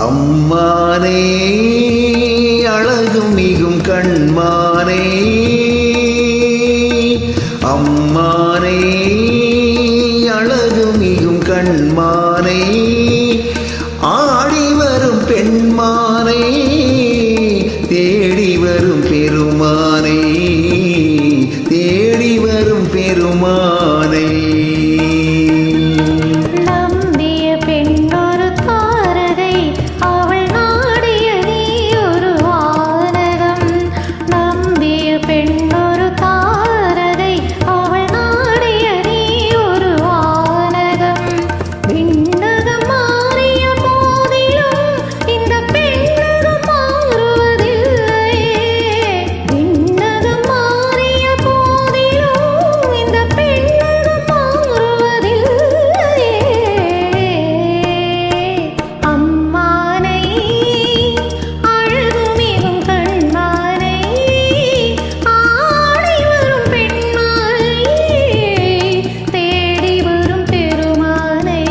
அம்மானே அழகும் மிகும் கண்மானே அம்மானே அழகு மிகும் கண்மானே ஆடி வரும் பெண்மானே தேடி வரும் பெருமானே தேடி வரும் பெருமானே நம்பிய பெண்ணொரு தாரகை அவள் நாடிய நீ ஒரு வானகம் நம்பிய பெண்ணொரு தாரகை அவள் நாடிய நீ ஒரு வானகம் விண்ணகம் மாறிய போதிலும் இந்த பெண்ணகம் மாறுவதில்லையே விண்ணகம் மாறிய போதிலும் இந்த பெண்ணகம் மாறுவதில்லையே அம்மானை அழகுமிகும் கண்மானை ஆடி வரும் பெண்மானை தேடி வரும் பெருமானை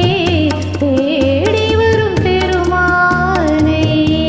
தேடி வரும் பெருமானை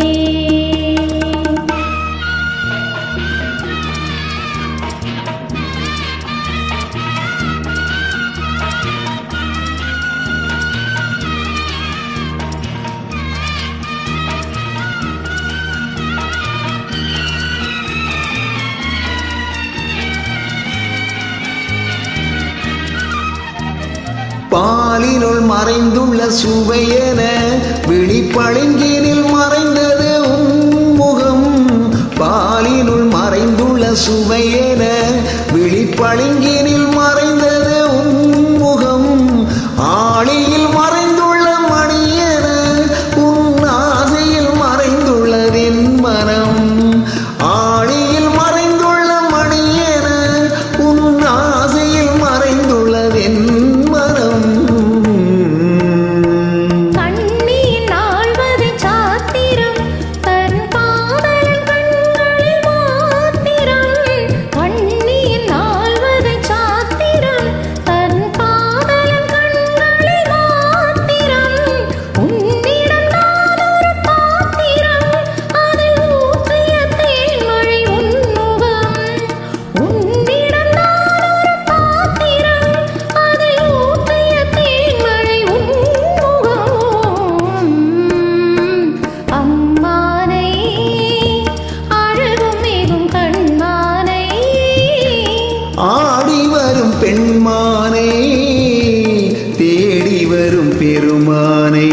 பாலினுள் மறைந்துள்ள சுவையென விழிப்பளிங்கினில் மறைந்தது உன்முகம் பாலினுள் மறைந்துள்ள சுவையென விழிப்பளிங்கினில் மறைந்தது உன்முகம் ஆளியில் மறைந்துள்ள மணியென உன் ஆசையில் மறைந்துள்ளதென் மனம் ஆளியில் மறைந்துள்ள மணியென உன் ஆசையில் மறைந்துள்ளதென் மனம் கண்ணியின் ஆழ்வதை சாத்திரம் தன் காதலன் கண்களில் மாத்திரம் கண்ணியின் ஆழ்வதை சாத்திரம் தன் காதலன் கண்களில் மாத்திரம் உன்னிடம் நான் ஒரு பாத்திரம் அதில் ஊற்றிய தேன்மழை உன்முகம் உன்னிடம் நான் ஒரு பாத்திரம் அதில் ஊற்றிய தேன்மழை உன்முகம் அம்மானை அழகும் மிகும் கண்மானை ஆடி வரும் பெண்மானே தேடி வரும் பெருமானே